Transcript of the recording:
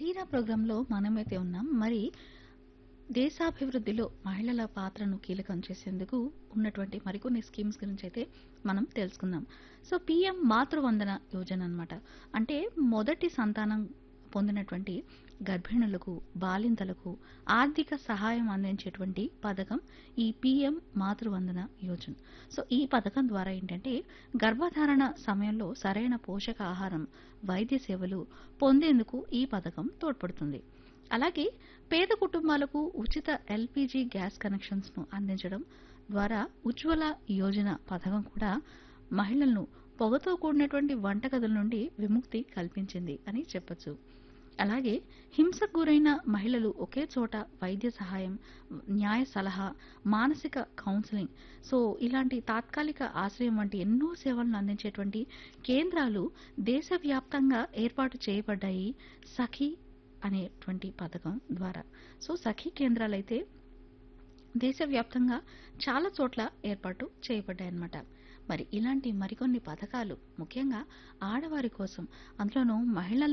ధీరా ప్రోగ్రాంలో మనమైతే ఉన్నాం మరి దేశాభివృద్ధిలో మహిళల పాత్రను కీలకం చేసేందుకు ఉన్నటువంటి మరికొన్ని స్కీమ్స్ గురించి అయితే మనం తెలుసుకుందాం సో పిఎం మాతృవందన యోజన అన్నమాట అంటే మొదటి సంతానం పొందినటువంటి గర్భిణులకు బాలింతలకు ఆర్థిక సహాయం అందించేటువంటి పథకం ఈ పిఎం మాతృవందన యోజన సో ఈ పథకం ద్వారా ఏంటంటే గర్భధారణ సమయంలో సరైన పోషక ఆహారం వైద్య సేవలు పొందేందుకు ఈ పథకం తోడ్పడుతుంది అలాగే పేద కుటుంబాలకు ఉచిత ఎల్పిజి గ్యాస్ కనెక్షన్స్ ను అందించడం ద్వారా ఉజ్వల యోజన పథకం కూడా మహిళలను పొగతో కూడినటువంటి వంటగదుల నుండి విముక్తి కల్పించింది అని చెప్పొచ్చు అలాగే హింసకు గురైన మహిళలు ఒకే చోట వైద్య సహాయం న్యాయ సలహా మానసిక కౌన్సిలింగ్ సో ఇలాంటి తాత్కాలిక ఆశ్రయం వంటి ఎన్నో సేవలను అందించేటువంటి కేంద్రాలు దేశవ్యాప్తంగా ఏర్పాటు చేయబడ్డాయి సఖీ అనేటువంటి పథకం ద్వారా సో సఖీ కేంద్రాలైతే దేశవ్యాప్తంగా చాలా చోట్ల ఏర్పాటు చేయబడ్డాయన్నమాట మరి ఇలాంటి మరికొన్ని పథకాలు ముఖ్యంగా ఆడవారి కోసం అందులోనూ మహిళల